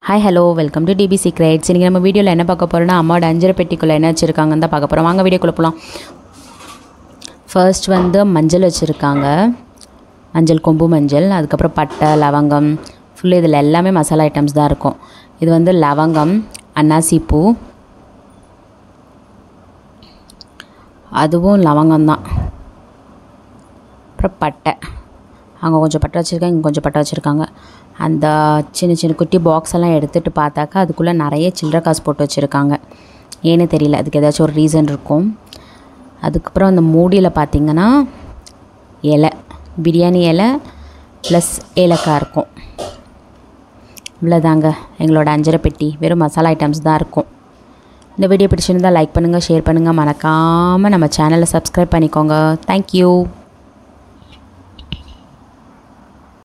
hi hello welcome to DP secrets இன்றைக்கி நம்ம வீடியோவில் என்ன பார்க்க போகிறோம்னா அம்மாவோட அஞ்சரை பெட்டிக்குள்ளே என்ன வச்சுருக்காங்கன்னு தான் பார்க்க போகிறோம் வாங்க வீடியோக்குள்ளே போகலாம் ஃபர்ஸ்ட் வந்து மஞ்சள் வச்சுருக்காங்க மஞ்சள் கொம்பு மஞ்சள் அதுக்கப்புறம் பட்டை லவங்கம் ஃபுல்லு இதில் எல்லாமே மசாலா ஐட்டம்ஸ் தான் இருக்கும் இது வந்து லவங்கம் அன்னாசி பூ அதுவும் லவங்கம் தான் அப்புறம் பட்டை அங்கே கொஞ்சம் பட்டை வச்சுருக்காங்க இங்கே கொஞ்சம் பட்டை வச்சுருக்காங்க அந்த சின்ன சின்ன குட்டி பாக்ஸ் எல்லாம் எடுத்துகிட்டு பார்த்தாக்கா அதுக்குள்ளே நிறைய சில்லற காசு போட்டு வச்சுருக்காங்க ஏன்னு தெரியல அதுக்கு ஏதாச்சும் ஒரு ரீசன் இருக்கும் அதுக்கப்புறம் அந்த மூடியில் பார்த்தீங்கன்னா இலை பிரியாணி இலை ப்ளஸ் ஏலக்காய் இருக்கும் இவ்வளோதாங்க எங்களோட அஞ்சரை பெட்டி வெறும் மசாலா ஐட்டம்ஸ் தான் இருக்கும் இந்த வீடியோ பிடிச்சிருந்தால் லைக் பண்ணுங்கள் ஷேர் பண்ணுங்கள் மறக்காமல் நம்ம சேனலை சப்ஸ்கிரைப் பண்ணிக்கோங்க தேங்க்யூ